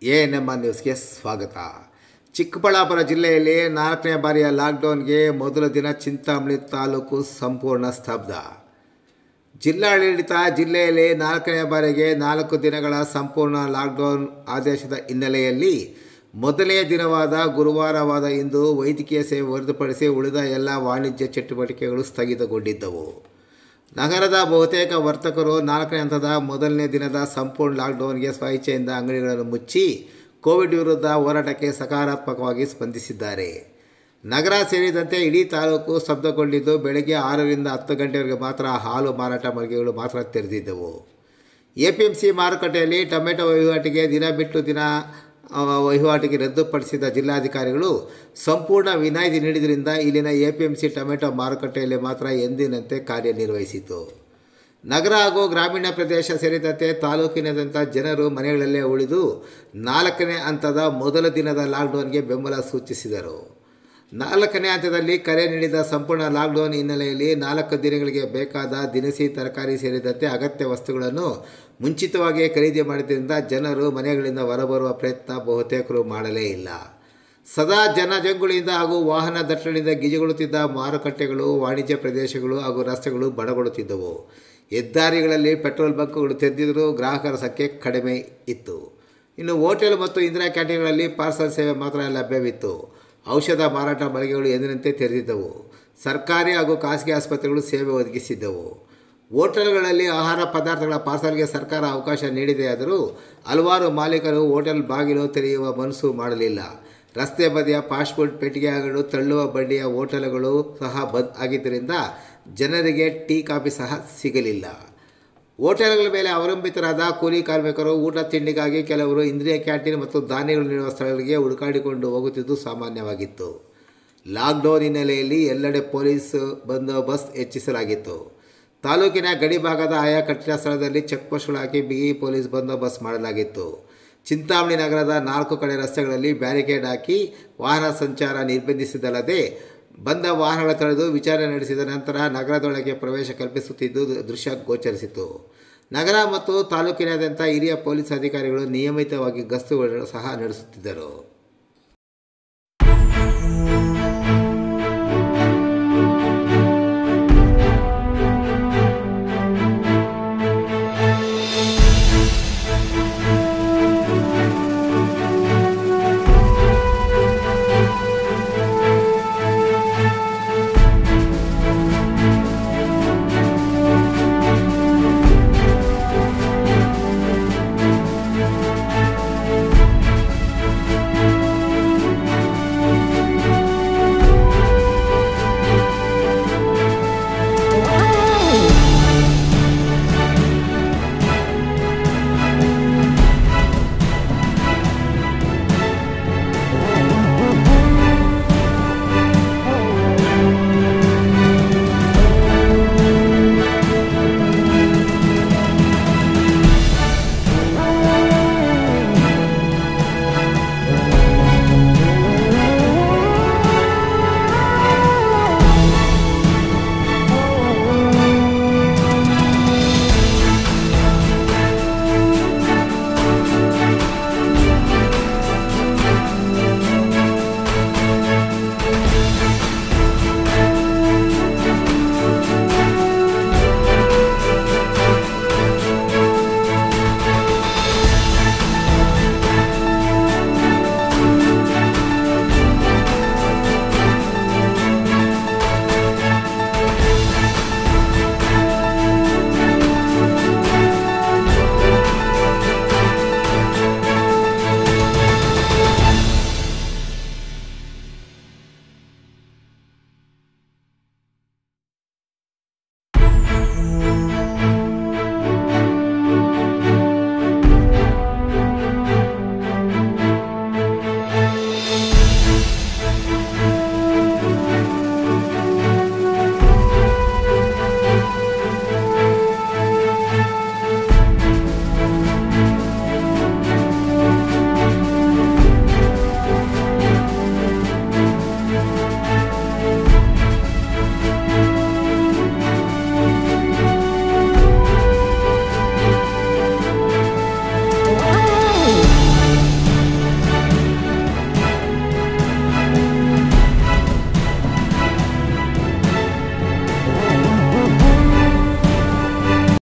A N M R ನ್ಯೂಸ್ಗೆ ಸ್ವಾಗತ ಚಿಕ್ಕಬಳ್ಳಾಪುರ ಜಿಲ್ಲೆಯಲ್ಲಿ ನಾಲ್ಕನೇ ಬಾರಿಯ ಲಾಕ್ಡೌನ್ಗೆ ಮೊದಲ ದಿನ ಚಿಂತಾಮಣಿ ತಾಲೂಕು ಸಂಪೂರ್ಣ ಸ್ತಬ್ಧ ಜಿಲ್ಲಾಡಳಿತ ಜಿಲ್ಲೆಯಲ್ಲಿ ನಾಲ್ಕನೇ ಬಾರಿಗೆ ನಾಲ್ಕು ದಿನಗಳ ಸಂಪೂರ್ಣ ಲಾಕ್ಡೌನ್ ಆದೇಶದ ಹಿನ್ನೆಲೆಯಲ್ಲಿ ಮೊದಲನೇ ದಿನವಾದ ಗುರುವಾರವಾದ ಇಂದು ವೈದ್ಯಕೀಯ ಸೇವೆ ಹೊರತುಪಡಿಸಿ ಉಳಿದ ಎಲ್ಲ ವಾಣಿಜ್ಯ ಚಟುವಟಿಕೆಗಳು ಸ್ಥಗಿತಗೊಂಡಿದ್ದವು ನಗರದ ಬಹುತೇಕ ವರ್ತಕರು ನಾಲ್ಕನೇ ಹಂತದ ಮೊದಲನೇ ದಿನದ ಸಂಪೂರ್ಣ ಲಾಕ್ಡೌನ್ಗೆ ಸ್ವಇಚ್ಛೆಯಿಂದ ಅಂಗಡಿಗಳನ್ನು ಮುಚ್ಚಿ ಕೋವಿಡ್ ವಿರುದ್ಧ ಹೋರಾಟಕ್ಕೆ ಸಕಾರಾತ್ಮಕವಾಗಿ ಸ್ಪಂದಿಸಿದ್ದಾರೆ ನಗರ ಸೇರಿದಂತೆ ಇಡೀ ತಾಲೂಕು ಸ್ತಬ್ಧಗೊಂಡಿದ್ದು ಬೆಳಗ್ಗೆ ಆರರಿಂದ ಹತ್ತು ಗಂಟೆವರೆಗೆ ಮಾತ್ರ ಹಾಲು ಮಾರಾಟ ಮಳಿಗೆಗಳು ಮಾತ್ರ ತೆರೆದಿದ್ದವು ಎ ಪಿ ಎಂ ಸಿ ಮಾರುಕಟ್ಟೆಯಲ್ಲಿ ಟೊಮೆಟೊ ವಹಿವಾಟಿಗೆ ದಿನ ಬಿಟ್ಟು ದಿನ ಆ, ವಹಿವಾಟಿಗೆ ರದ್ದುಪಡಿಸಿದ ಜಿಲ್ಲಾಧಿಕಾರಿಗಳು ಸಂಪೂರ್ಣ ವಿನಾಯಿತಿ ನೀಡಿದ್ರಿಂದ ಇಲ್ಲಿನ A P M C tomato ಮಾರುಕಟ್ಟೆಯಲ್ಲಿ ಮಾತ್ರ ಎಂದಿನಂತೆ ಕಾರ್ಯನಿರ್ವಹಿಸಿತು ನಗರ ಹಾಗೂ ಗ್ರಾಮೀಣ ಪ್ರದೇಶ ಸೇರಿದಂತೆ ತಾಲೂಕಿನಾದ್ಯಂತ ಜನರು ಮನೆಗಳಲ್ಲೇ ಉಳಿದು ನಾಲ್ಕನೇ ಹಂತದ ಮೊದಲ ದಿನದ ಲಾಕ್ಡೌನ್ಗೆ ಬೆಂಬಲ ಸೂಚಿಸಿದರು ನಾಲ್ಕನೇ ಹಂತದಲ್ಲಿ ಕರೆ ನೀಡಿದ ಸಂಪೂರ್ಣ ಲಾಕ್ಡೌನ್ ಹಿನ್ನೆಲೆಯಲ್ಲಿ ನಾಲ್ಕು ದಿನಗಳಿಗೆ ಬೇಕಾದ ದಿನಸಿ ತರಕಾರಿ ಸೇರಿದಂತೆ ಅಗತ್ಯ ವಸ್ತುಗಳನ್ನು ಮುಂಚಿತವಾಗಿಯೇ ಖರೀದಿ ಮಾಡಿದ್ದರಿಂದ ಜನರು ಮನೆಗಳಿಂದ ಹೊರಬರುವ ಪ್ರಯತ್ನ ಬಹುತೇಕರು ಮಾಡಲೇ ಇಲ್ಲ ಸದಾ ಜನಜಂಗುಳಿಯಿಂದ ಹಾಗೂ ವಾಹನ ದಟ್ಟಣೆಯಿಂದ ಗಿಜಿಗೊಳ್ಳುತ್ತಿದ್ದ ಮಾರುಕಟ್ಟೆಗಳು ವಾಣಿಜ್ಯ ಪ್ರದೇಶಗಳು ಹಾಗೂ ರಸ್ತೆಗಳು ಬಡಗೊಡುತ್ತಿದ್ದವು ಹೆದ್ದಾರಿಗಳಲ್ಲಿ ಪೆಟ್ರೋಲ್ ಬಂಕ್ಗಳು ತೆರೆದಿದ್ದರೂ ಗ್ರಾಹಕರ ಸಂಖ್ಯೆ ಕಡಿಮೆ ಇತ್ತು ಇನ್ನು ಹೋಟೆಲ್ ಮತ್ತು ಇಂದಿರಾ ಕ್ಯಾಂಟೀನ್ಗಳಲ್ಲಿ ಪಾರ್ಸಲ್ ಸೇವೆ ಮಾತ್ರ ಲಭ್ಯವಿತ್ತು ಔಷಧ ಮಾರಾಟ ಮಳಿಗೆಗಳು ಎಂದಿನಂತೆ ತೆರೆದಿದ್ದವು ಸರ್ಕಾರಿ ಹಾಗೂ ಖಾಸಗಿ ಆಸ್ಪತ್ರೆಗಳು ಸೇವೆ ಒದಗಿಸಿದ್ದವು ಹೋಟೆಲ್ಗಳಲ್ಲಿ ಆಹಾರ ಪದಾರ್ಥಗಳ ಪಾರ್ಸಲ್ಗೆ ಸರ್ಕಾರ ಅವಕಾಶ ನೀಡಿದೆಯಾದರೂ ಹಲವಾರು ಮಾಲೀಕರು ಹೋಟೆಲ್ ಬಾಗಿಲು ತೆರೆಯುವ ಮನಸ್ಸು ಮಾಡಲಿಲ್ಲ ರಸ್ತೆ ಬದಿಯ ಫಾಸ್ಟ್ ಫುಡ್ ಪೆಟ್ಟಿಗೆಗಳು ತಳ್ಳುವ ಬಂಡಿಯ ಹೋಟೆಲ್ಗಳು ಸಹ ಬಂದ್ ಆಗಿದ್ದರಿಂದ ಜನರಿಗೆ ಟೀ ಕಾಫಿ ಸಹ ಸಿಗಲಿಲ್ಲ ಹೋಟೆಲ್ಗಳ ಮೇಲೆ ಅವಲಂಬಿತರಾದ ಕೂಲಿ ಕಾರ್ಮಿಕರು ಊಟ ತಿಂಡಿಗಾಗಿ ಕೆಲವರು ಇಂದ್ರಿಯ ಕ್ಯಾಂಟೀನ್ ಮತ್ತು ಧಾನ್ಯಗಳು ನೀಡುವ ಸ್ಥಳಗಳಿಗೆ ಹುಡುಕಾಡಿಕೊಂಡು ಹೋಗುತ್ತಿದ್ದು ಸಾಮಾನ್ಯವಾಗಿತ್ತು ಲಾಕ್ಡೌನ್ ಹಿನ್ನೆಲೆಯಲ್ಲಿ ಎಲ್ಲೆಡೆ ಪೊಲೀಸ್ ಬಂದೋಬಸ್ತ್ ಹೆಚ್ಚಿಸಲಾಗಿತ್ತು ತಾಲೂಕಿನ ಗಡಿ ಭಾಗದ ಆಯಾ ಕಟ್ಟಿಡ ಸ್ಥಳದಲ್ಲಿ ಚೆಕ್ ಪೋಸ್ಟ್ಗಳು ಹಾಕಿ ಬಿಗಿ ಪೊಲೀಸ್ ಬಂದೋಬಸ್ತ್ ಮಾಡಲಾಗಿತ್ತು ಚಿಂತಾಮಣಿ ನಗರದ ನಾಲ್ಕು ಕಡೆ ರಸ್ತೆಗಳಲ್ಲಿ ಬ್ಯಾರಿಕೇಡ್ ಹಾಕಿ ವಾಹನ ಸಂಚಾರ ನಿರ್ಬಂಧಿಸಿದಲ್ಲದೆ ಬಂದ ವಾಹನಗಳ ತಡೆದು ವಿಚಾರಣೆ ನಡೆಸಿದ ನಂತರ ನಗರದೊಳಗೆ ಪ್ರವೇಶ ಕಲ್ಪಿಸುತ್ತಿದ್ದು ದೃಶ್ಯ ಗೋಚರಿಸಿತು ನಗರ ಮತ್ತು ತಾಲೂಕಿನಾದ್ಯಂತ ಹಿರಿಯ ಪೊಲೀಸ್ ಅಧಿಕಾರಿಗಳು ನಿಯಮಿತವಾಗಿ ಗಸ್ತುಗಳನ್ನು ಸಹ ನಡೆಸುತ್ತಿದ್ದರು